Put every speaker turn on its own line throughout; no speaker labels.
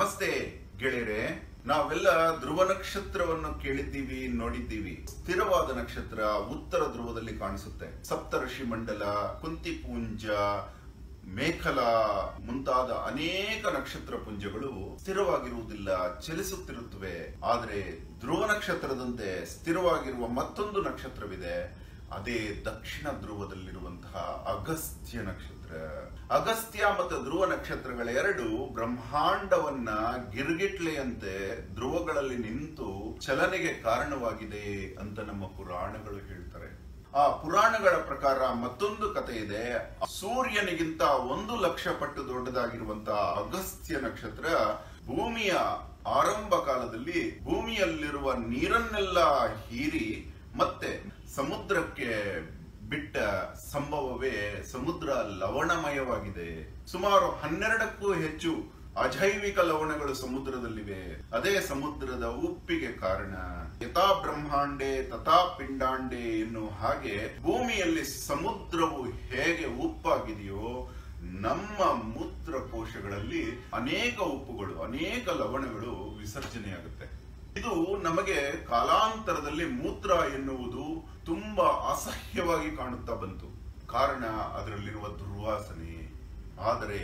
ನಮಸ್ತೆ ಗೆಳೆಯರೆ ನಾವೆಲ್ಲ ಧ್ರುವ ನಕ್ಷತ್ರವನ್ನು ಕೇಳಿದ್ದೀವಿ ನೋಡಿದ್ದೀವಿ ಸ್ಥಿರವಾದ ನಕ್ಷತ್ರ ಉತ್ತರ ಧ್ರುವದಲ್ಲಿ ಕಾಣಿಸುತ್ತೆ ಸಪ್ತಋಷಿ ಮಂಡಲ ಕುಂತಿಪುಂಜ ಮೇಖಲ ಮುಂತಾದ ಅನೇಕ ನಕ್ಷತ್ರ ಪುಂಜಗಳು ಸ್ಥಿರವಾಗಿರುವುದಿಲ್ಲ ಚಲಿಸುತ್ತಿರುತ್ತವೆ ಆದರೆ ಧ್ರುವ ನಕ್ಷತ್ರದಂತೆ ಸ್ಥಿರವಾಗಿರುವ ಮತ್ತೊಂದು ನಕ್ಷತ್ರವಿದೆ ಅದೇ ದಕ್ಷಿಣ ಧ್ರುವದಲ್ಲಿರುವಂತಹ ಅಗಸ್ತ್ಯ ನಕ್ಷತ್ರ ಅಗಸ್ತ್ಯ ಮತ್ತು ಧ್ರುವ ನಕ್ಷತ್ರಗಳ ಎರಡು ಬ್ರಹ್ಮಾಂಡವನ್ನ ಗಿರ್ಗಿಟ್ಲೆಯಂತೆ ಧ್ರುವಗಳಲ್ಲಿ ನಿಂತು ಚಲನೆಗೆ ಕಾರಣವಾಗಿದೆ ಅಂತ ನಮ್ಮ ಪುರಾಣಗಳು ಹೇಳ್ತಾರೆ ಆ ಪುರಾಣಗಳ ಪ್ರಕಾರ ಮತ್ತೊಂದು ಕಥೆ ಇದೆ ಸೂರ್ಯನಿಗಿಂತ ಒಂದು ಲಕ್ಷ ಪಟ್ಟು ದೊಡ್ಡದಾಗಿರುವಂತಹ ಅಗಸ್ತ್ಯ ನಕ್ಷತ್ರ ಭೂಮಿಯ ಆರಂಭ ಕಾಲದಲ್ಲಿ ಭೂಮಿಯಲ್ಲಿರುವ ನೀರನ್ನೆಲ್ಲ ಹೀರಿ ಮತ್ತೆ ಸಮುದ್ರಕ್ಕೆ ಬಿಟ್ಟ ಸಂಭವವೇ ಸಮುದ್ರ ಲವಣಮಯವಾಗಿದೆ ಸುಮಾರು ಹನ್ನೆರಡಕ್ಕೂ ಹೆಚ್ಚು ಅಜೈವಿಕ ಲವಣಗಳು ಸಮುದ್ರದಲ್ಲಿವೆ ಅದೇ ಸಮುದ್ರದ ಉಪ್ಪಿಗೆ ಕಾರಣ ಯಥಾ ಬ್ರಹ್ಮಾಂಡೆ ತಥಾ ಪಿಂಡಾಂಡೆ ಎನ್ನುವ ಹಾಗೆ ಭೂಮಿಯಲ್ಲಿ ಸಮುದ್ರವು ಹೇಗೆ ಉಪ್ಪಾಗಿದೆಯೋ ನಮ್ಮ ಮೂತ್ರಕೋಶಗಳಲ್ಲಿ ಅನೇಕ ಉಪ್ಪುಗಳು ಅನೇಕ ಲವಣಗಳು ವಿಸರ್ಜನೆಯಾಗುತ್ತೆ ಇದು ನಮಗೆ ಕಾಲಾಂತರದಲ್ಲಿ ಮೂತ್ರ ಎನ್ನುವುದು ತುಂಬಾ ಅಸಹ್ಯವಾಗಿ ಕಾಣುತ್ತಾ ಬಂತು ಕಾರಣ ಅದರಲ್ಲಿರುವ ದುರ್ವಾಸನೆ ಆದರೆ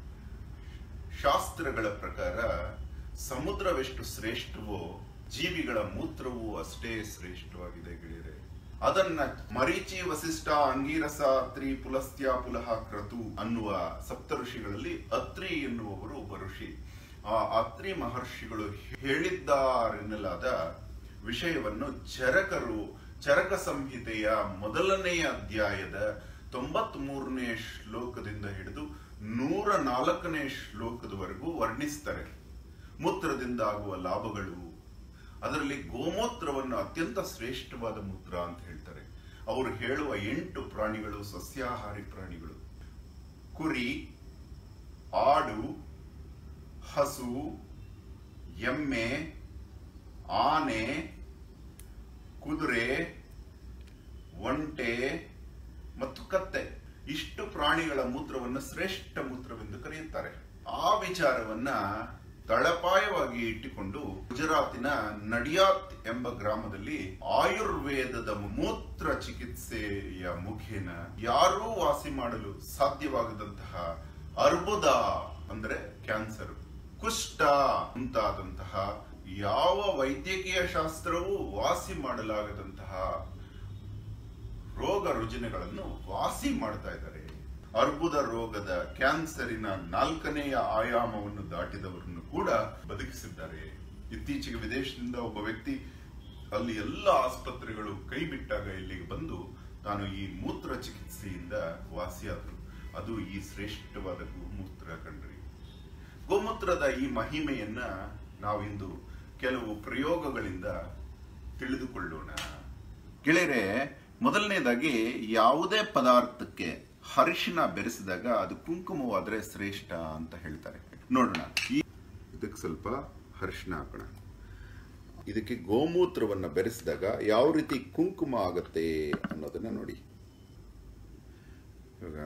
ಶಾಸ್ತ್ರಗಳ ಪ್ರಕಾರ ಸಮುದ್ರವೆಷ್ಟು ಶ್ರೇಷ್ಠವೋ ಜೀವಿಗಳ ಮೂತ್ರವೂ ಅಷ್ಟೇ ಶ್ರೇಷ್ಠವಾಗಿದೆ ಗೆಳೆಯರೆ ಅದನ್ನ ಮರೀಚಿ ವಸಿಷ್ಠ ಅಂಗೀರಸ ಅತ್ರಿ ಪುಲಸ್ತ್ಯ ಪುಲಹ ಕ್ರತು ಅನ್ನುವ ಸಪ್ತ ಋಷಿಗಳಲ್ಲಿ ಅತ್ರಿ ಎನ್ನುವವರು ಒಬ್ಬ ಋಷಿ ಆ ಅತ್ರಿ ಮಹರ್ಷಿಗಳು ಹೇಳಿದ್ದಾರೆನ್ನಲಾದ ವಿಷಯವನ್ನು ಚರಕರು ಚರಕ ಸಂಹಿತೆಯ ಮೊದಲನೆಯ ಅಧ್ಯಾಯದ ತೊಂಬತ್ ಮೂರನೇ ಶ್ಲೋಕದಿಂದ ಹಿಡಿದು ನೂರ ನಾಲ್ಕನೇ ಶ್ಲೋಕದವರೆಗೂ ವರ್ಣಿಸ್ತಾರೆ ಮೂತ್ರದಿಂದ ಆಗುವ ಲಾಭಗಳು ಅದರಲ್ಲಿ ಗೋಮೂತ್ರವನ್ನು ಅತ್ಯಂತ ಶ್ರೇಷ್ಠವಾದ ಮೂತ್ರ ಅಂತ ಹೇಳ್ತಾರೆ ಅವರು ಹೇಳುವ ಎಂಟು ಪ್ರಾಣಿಗಳು ಸಸ್ಯಾಹಾರಿ ಪ್ರಾಣಿಗಳು ಕುರಿ ಆಡು ಹಸು ಎಮ್ಮೆ ಆನೆ ಕುದುರೆ ಒಂಟೆ ಮತ್ತು ಕತ್ತೆ ಇಷ್ಟು ಪ್ರಾಣಿಗಳ ಮೂತ್ರವನ್ನು ಶ್ರೇಷ್ಠ ಮೂತ್ರವೆಂದು ಕರೆಯುತ್ತಾರೆ ಆ ವಿಚಾರವನ್ನ ತಳಪಾಯವಾಗಿ ಇಟ್ಟುಕೊಂಡು ಗುಜರಾತಿನ ನಡಿಯಾತ್ ಎಂಬ ಗ್ರಾಮದಲ್ಲಿ ಆಯುರ್ವೇದದ ಮೂತ್ರ ಚಿಕಿತ್ಸೆಯ ಮುಖೇನ ಯಾರೂ ವಾಸಿ ಮಾಡಲು ಸಾಧ್ಯವಾಗದಂತಹ ಅರ್ಬುದ ಅಂದ್ರೆ ಕ್ಯಾನ್ಸರ್ ಕುಷ್ಠ ಮುಂತಾದಂತಹ ಯಾವ ವೈದ್ಯಕೀಯ ಶಾಸ್ತ್ರವೂ ವಾಸಿ ಮಾಡಲಾಗದಂತಹ ರೋಗ ರುಜಿನಗಳನ್ನು ವಾಸಿ ಮಾಡ್ತಾ ಇದ್ದಾರೆ ಅರ್ಬುದ ರೋಗದ ಕ್ಯಾನ್ಸರಿನ ನಾಲ್ಕನೆಯ ಆಯಾಮವನ್ನು ದಾಟಿದವರನ್ನು ಕೂಡ ಬದುಕಿಸಿದ್ದಾರೆ ಇತ್ತೀಚೆಗೆ ವಿದೇಶದಿಂದ ಒಬ್ಬ ವ್ಯಕ್ತಿ ಅಲ್ಲಿ ಎಲ್ಲ ಆಸ್ಪತ್ರೆಗಳು ಕೈ ಬಿಟ್ಟಾಗ ಇಲ್ಲಿಗೆ ಬಂದು ತಾನು ಈ ಮೂತ್ರ ಚಿಕಿತ್ಸೆಯಿಂದ ವಾಸಿಯಾದರು ಅದು ಈ ಶ್ರೇಷ್ಠವಾದ ಗೋಮೂತ್ರ ಕಂಡ್ರಿ ಗೋಮೂತ್ರದ ಈ ಮಹಿಮೆಯನ್ನ ನಾವಿಂದು ಕೆಲವು ಪ್ರಯೋಗಗಳಿಂದ ತಿಳಿದುಕೊಳ್ಳೋಣ ಗೆಳೆಯರೆ ಮೊದಲನೇದಾಗಿ ಯಾವುದೇ ಪದಾರ್ಥಕ್ಕೆ ಅರಿಶಿನ ಬೆರೆಸಿದಾಗ ಅದು ಕುಂಕುಮವಾದ್ರೆ ಶ್ರೇಷ್ಠ ಅಂತ ಹೇಳ್ತಾರೆ ನೋಡೋಣ ಈ ಇದಕ್ಕೆ ಸ್ವಲ್ಪ ಅರಿಶಿನ ಹಾಕೋಣ ಇದಕ್ಕೆ ಗೋಮೂತ್ರವನ್ನ ಬೆರೆಸಿದಾಗ ಯಾವ ರೀತಿ ಕುಂಕುಮ ಆಗತ್ತೆ ಅನ್ನೋದನ್ನ ನೋಡಿ ಇವಾಗ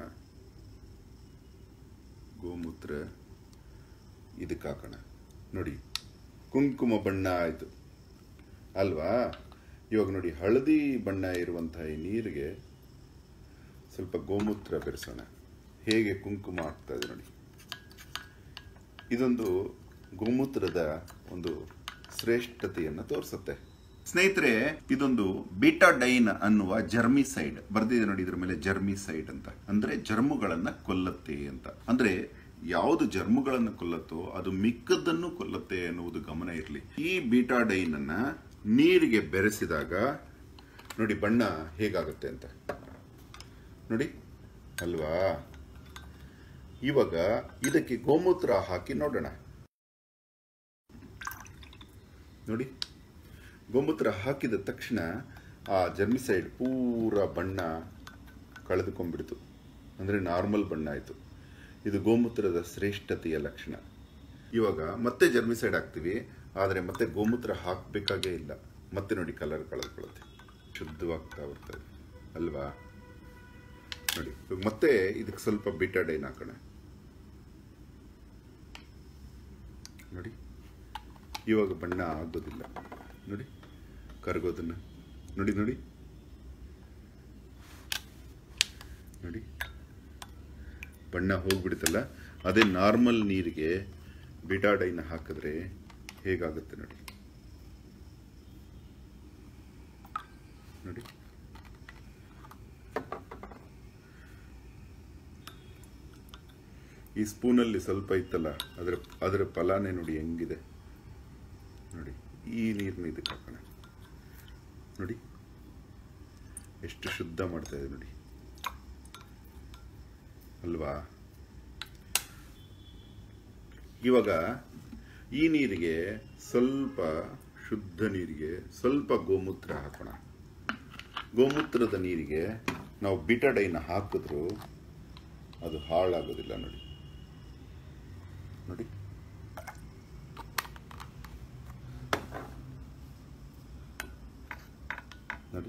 ಗೋಮೂತ್ರ ಇದಕ್ಕೆ ಹಾಕೋಣ ನೋಡಿ ಕುಂಕುಮ ಬಣ್ಣ ಆಯಿತು ಅಲ್ವಾ ಇವಾಗ ನೋಡಿ ಹಳದಿ ಬಣ್ಣ ಇರುವಂತಹ ಈ ನೀರಿಗೆ ಸ್ವಲ್ಪ ಗೋಮೂತ್ರ ಬೆರೆಸೋಣ ಹೇಗೆ ಕುಂಕುಮ ಆಗ್ತಾ ಇದೆ ನೋಡಿ ಇದೊಂದು ಗೋಮೂತ್ರದ ಒಂದು ಶ್ರೇಷ್ಠತೆಯನ್ನು ತೋರಿಸುತ್ತೆ ಸ್ನೇಹಿತರೆ ಇದೊಂದು ಬೀಟಾಡೈನ್ ಅನ್ನುವ ಜರ್ಮಿಸೈಡ್ ಬರ್ದಿದೆ ನೋಡಿ ಇದ್ರ ಮೇಲೆ ಜರ್ಮಿಸೈಡ್ ಅಂತ ಅಂದ್ರೆ ಜರ್ಮುಗಳನ್ನ ಕೊಲ್ಲತ್ತೆ ಅಂತ ಅಂದ್ರೆ ಯಾವುದು ಜರ್ಮುಗಳನ್ನು ಕೊಲ್ಲತ್ತೋ ಅದು ಮಿಕ್ಕದ್ದನ್ನು ಕೊಲ್ಲತ್ತೆ ಎನ್ನುವುದು ಗಮನ ಇರಲಿ ಈ ಬೀಟಾಡೈನ್ ಅನ್ನ ನೀರಿಗೆ ಬೆರೆಸಿದಾಗ ನೋಡಿ ಬಣ್ಣ ಹೇಗಾಗುತ್ತೆ ಅಂತ ನೋಡಿ ಅಲ್ವಾ ಇವಾಗ ಇದಕ್ಕೆ ಗೋಮೂತ್ರ ಹಾಕಿ ನೋಡೋಣ ನೋಡಿ ಗೋಮೂತ್ರ ಹಾಕಿದ ತಕ್ಷಣ ಆ ಜರ್ಮಿಸೈಡ್ ಪೂರ ಬಣ್ಣ ಕಳೆದುಕೊಂಡ್ಬಿಡ್ತು ಅಂದರೆ ನಾರ್ಮಲ್ ಬಣ್ಣ ಆಯಿತು ಇದು ಗೋಮೂತ್ರದ ಶ್ರೇಷ್ಠತೆಯ ಲಕ್ಷಣ ಇವಾಗ ಮತ್ತೆ ಜರ್ಮಿಸೈಡ್ ಹಾಕ್ತೀವಿ ಆದರೆ ಮತ್ತೆ ಗೋಮೂತ್ರ ಹಾಕಬೇಕಾಗೇ ಇಲ್ಲ ಮತ್ತೆ ನೋಡಿ ಕಲರ್ ಕಳೆದುಕೊಳ್ಳುತ್ತೆ ಶುದ್ಧವಾಗ್ತಾ ಬರ್ತದೆ ಅಲ್ವಾ ನೋಡಿ ಇವಾಗ ಮತ್ತೆ ಇದಕ್ಕೆ ಸ್ವಲ್ಪ ಬಿಟಾಡೈನ್ ಹಾಕೋಣ ನೋಡಿ ಇವಾಗ ಬಣ್ಣ ಆಗೋದಿಲ್ಲ ನೋಡಿ ಕರಗೋದನ್ನು ನೋಡಿ ನೋಡಿ ನೋಡಿ ಬಣ್ಣ ಹೋಗ್ಬಿಡುತ್ತಲ್ಲ ಅದೇ ನಾರ್ಮಲ್ ನೀರಿಗೆ ಬಿಟಾಡೈನ ಹಾಕಿದ್ರೆ ಹೇಗಾಗುತ್ತೆ ನೋಡಿ ನೋಡಿ ಈ ಸ್ಪೂನಲ್ಲಿ ಸ್ವಲ್ಪ ಇತ್ತಲ್ಲ ಅದರ ಅದರ ಫಲಾನೇ ನೋಡಿ ಹೆಂಗಿದೆ ನೋಡಿ ಈ ನೀರನ್ನ ಇದಕ್ಕೆ ಹಾಕೋಣ ನೋಡಿ ಎಷ್ಟು ಶುದ್ಧ ಮಾಡ್ತಾ ಇದೆ ನೋಡಿ ಅಲ್ವಾ ಇವಾಗ ಈ ನೀರಿಗೆ ಸ್ವಲ್ಪ ಶುದ್ಧ ನೀರಿಗೆ ಸ್ವಲ್ಪ ಗೋಮೂತ್ರ ಹಾಕೋಣ ಗೋಮೂತ್ರದ ನೀರಿಗೆ ನಾವು ಬಿಟಡೈನ ಹಾಕಿದ್ರು ಅದು ಹಾಳಾಗೋದಿಲ್ಲ ನೋಡಿ ನೋಡಿ ನೋಡಿ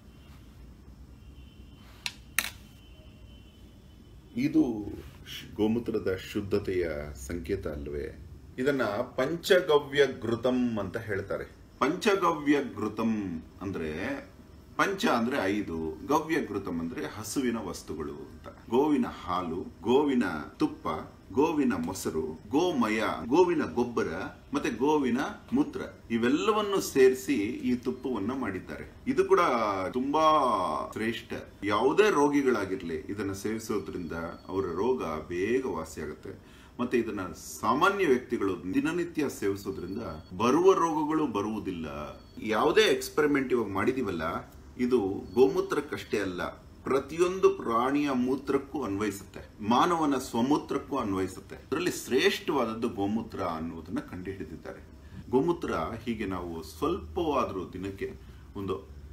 ಇದು ಶ್- ಗೋಮೂತ್ರದ ಶುದ್ಧತೆಯ ಸಂಕೇತ ಅಲ್ವೇ ಇದನ್ನ ಪಂಚಗವ್ಯ ಘೃತಂ ಅಂತ ಹೇಳ್ತಾರೆ ಪಂಚಗವ್ಯ ಘೃತಂ ಅಂದ್ರೆ ಪಂಚ ಅಂದ್ರೆ ಐದು ಗವ್ಯ ಘೃತಂ ಅಂದ್ರೆ ಹಸುವಿನ ವಸ್ತುಗಳು ಅಂತ ಗೋವಿನ ಹಾಲು ಗೋವಿನ ತುಪ್ಪ ಗೋವಿನ ಮೊಸರು ಗೋಮಯ ಗೋವಿನ ಗೊಬ್ಬರ ಮತ್ತೆ ಗೋವಿನ ಮೂತ್ರ ಇವೆಲ್ಲವನ್ನು ಸೇರಿಸಿ ಈ ತುಪ್ಪವನ್ನ ಮಾಡಿದ್ದಾರೆ ಇದು ಕೂಡ ತುಂಬಾ ಶ್ರೇಷ್ಠ ಯಾವುದೇ ರೋಗಿಗಳಾಗಿರ್ಲಿ ಇದನ್ನ ಸೇವಿಸೋದ್ರಿಂದ ಅವರ ರೋಗ ಬೇಗ ವಾಸಿಯಾಗುತ್ತೆ ಮತ್ತೆ ಇದನ್ನ ಸಾಮಾನ್ಯ ವ್ಯಕ್ತಿಗಳು ದಿನನಿತ್ಯ ಸೇವಿಸೋದ್ರಿಂದ ಬರುವ ರೋಗಗಳು ಬರುವುದಿಲ್ಲ ಯಾವುದೇ ಎಕ್ಸ್ಪೆರಿಮೆಂಟ್ ಇವಾಗ ಮಾಡಿದೀವಲ್ಲ ಇದು ಗೋಮೂತ್ರಕ್ಕಷ್ಟೇ ಅಲ್ಲ ಪ್ರತಿಯೊಂದು ಪ್ರಾಣಿಯ ಮೂತ್ರಕ್ಕೂ ಅನ್ವಯಿಸುತ್ತೆ ಮಾನವನ ಸ್ವಮೂತ್ರಕ್ಕೂ ಅನ್ವಯಿಸುತ್ತೆ ಅದರಲ್ಲಿ ಶ್ರೇಷ್ಠವಾದದ್ದು ಗೋಮೂತ್ರ ಅನ್ನುವುದನ್ನ ಕಂಡುಹಿಡಿದಿದ್ದಾರೆ ಗೋಮೂತ್ರ ಹೀಗೆ ನಾವು ಸ್ವಲ್ಪವಾದರೂ ದಿನಕ್ಕೆ ಒಂದು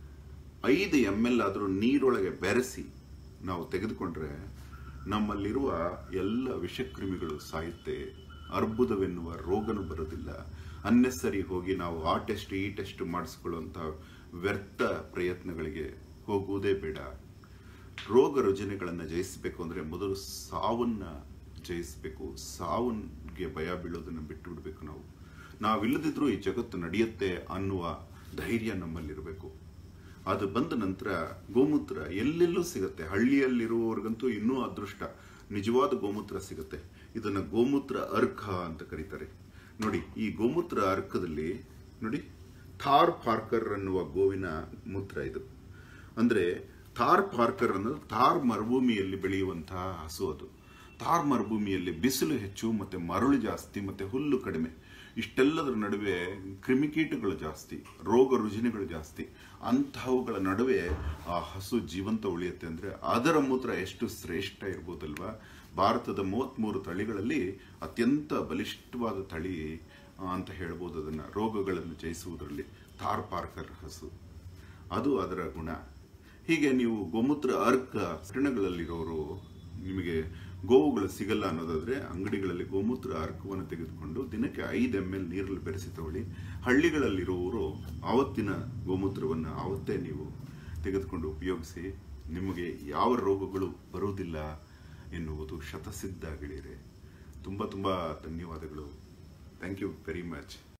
ಐದು ಎಮ್ ಎಲ್ ಆದರೂ ನೀರೊಳಗೆ ಬೆರೆಸಿ ನಾವು ತೆಗೆದುಕೊಂಡ್ರೆ ನಮ್ಮಲ್ಲಿರುವ ಎಲ್ಲ ವಿಷಕ್ರಿಮಿಗಳು ಸಾಯುತ್ತೆ ಅರ್ಬುದವೆನ್ನುವ ರೋಗನು ಬರೋದಿಲ್ಲ ಅನ್ನೆಸರಿ ಹೋಗಿ ನಾವು ಆ ಟೆಸ್ಟ್ ಈ ಟೆಸ್ಟ್ ಮಾಡಿಸ್ಕೊಳ್ಳುವಂಥ ವ್ಯರ್ಥ ಪ್ರಯತ್ನಗಳಿಗೆ ಹೋಗುವುದೇ ಬೇಡ ರೋಗ ರುಜಿನಗಳನ್ನು ಜಯಿಸಬೇಕು ಅಂದರೆ ಮೊದಲು ಸಾವನ್ನ ಜಯಿಸಬೇಕು ಸಾವನ್ಗೆ ಭಯ ಬೀಳೋದನ್ನು ಬಿಟ್ಟು ಬಿಡಬೇಕು ನಾವು ನಾವಿಲ್ಲದಿದ್ರೂ ಈ ಜಗತ್ತು ನಡೆಯುತ್ತೆ ಅನ್ನುವ ಧೈರ್ಯ ನಮ್ಮಲ್ಲಿರಬೇಕು ಅದು ಬಂದ ನಂತರ ಗೋಮೂತ್ರ ಎಲ್ಲೆಲ್ಲೂ ಸಿಗುತ್ತೆ ಹಳ್ಳಿಯಲ್ಲಿರುವವರಿಗಂತೂ ಇನ್ನೂ ಅದೃಷ್ಟ ನಿಜವಾದ ಗೋಮೂತ್ರ ಸಿಗುತ್ತೆ ಇದನ್ನ ಗೋಮೂತ್ರ ಅರ್ಕ ಅಂತ ಕರೀತಾರೆ ನೋಡಿ ಈ ಗೋಮೂತ್ರ ಅರ್ಕದಲ್ಲಿ ನೋಡಿ ಥಾರ್ ಪಾರ್ಕರ್ ಅನ್ನುವ ಗೋವಿನ ಮೂತ್ರ ಇದು ಅಂದ್ರೆ ಥಾರ್ ಪಾರ್ಕರ್ ಅನ್ನೋದು ಥಾರ್ ಮರುಭೂಮಿಯಲ್ಲಿ ಬೆಳೆಯುವಂತಹ ಹಸು ಅದು ಥಾರ್ ಮರುಭೂಮಿಯಲ್ಲಿ ಬಿಸಿಲು ಹೆಚ್ಚು ಮತ್ತೆ ಮರಳು ಜಾಸ್ತಿ ಮತ್ತೆ ಹುಲ್ಲು ಕಡಿಮೆ ಇಷ್ಟೆಲ್ಲದರ ನಡುವೆ ಕ್ರಿಮಿಕೀಟಗಳು ಜಾಸ್ತಿ ರೋಗ ರುಜಿನಗಳು ಜಾಸ್ತಿ ಅಂತಹವುಗಳ ನಡುವೆ ಆ ಹಸು ಜೀವಂತ ಉಳಿಯುತ್ತೆ ಅಂದ್ರೆ ಅದರ ಮೂತ್ರ ಎಷ್ಟು ಶ್ರೇಷ್ಠ ಇರ್ಬೋದಲ್ವಾ ಭಾರತದ ಮೂವತ್ಮೂರು ತಳಿಗಳಲ್ಲಿ ಅತ್ಯಂತ ಬಲಿಷ್ಠವಾದ ತಳಿ ಆ, ಅಂತ ಹೇಳ್ಬೋದು ಅದನ್ನ ರೋಗಗಳನ್ನು ಜಯಿಸುವುದರಲ್ಲಿ ಥಾರ್ ಪಾರ್ಕರ್ ಹಸು ಅದು ಅದರ ಗುಣ ಹೀಗೆ ನೀವು ಗೋಮೂತ್ರ ಅರ್ಕ ಸರಣಗಳಲ್ಲಿರೋರು ನಿಮಗೆ ಗೋವುಗಳು ಸಿಗಲ್ಲ ಅನ್ನೋದಾದ್ರೆ ಅಂಗಡಿಗಳಲ್ಲಿ ಗೋಮೂತ್ರ ಅರ್ಕವನ್ನು ತೆಗೆದುಕೊಂಡು ದಿನಕ್ಕೆ ಐದು ಎಮ್ ಎಲ್ ನೀರಲ್ಲಿ ಬೆರೆಸಿ ತಗೊಳ್ಳಿ ಹಳ್ಳಿಗಳಲ್ಲಿರುವವರು ಆವತ್ತಿನ ಗೋಮೂತ್ರವನ್ನು ಆವತ್ತೇ ನೀವು ತೆಗೆದುಕೊಂಡು ಉಪಯೋಗಿಸಿ ನಿಮಗೆ ಯಾವ ರೋಗಗಳು ಬರುವುದಿಲ್ಲ ಎನ್ನುವುದು ಶತಸಿದ್ಧ ಗೆಳೆಯರೆ ತುಂಬ ತುಂಬ ಧನ್ಯವಾದಗಳು ಥ್ಯಾಂಕ್ ಯು ವೆರಿ ಮಚ್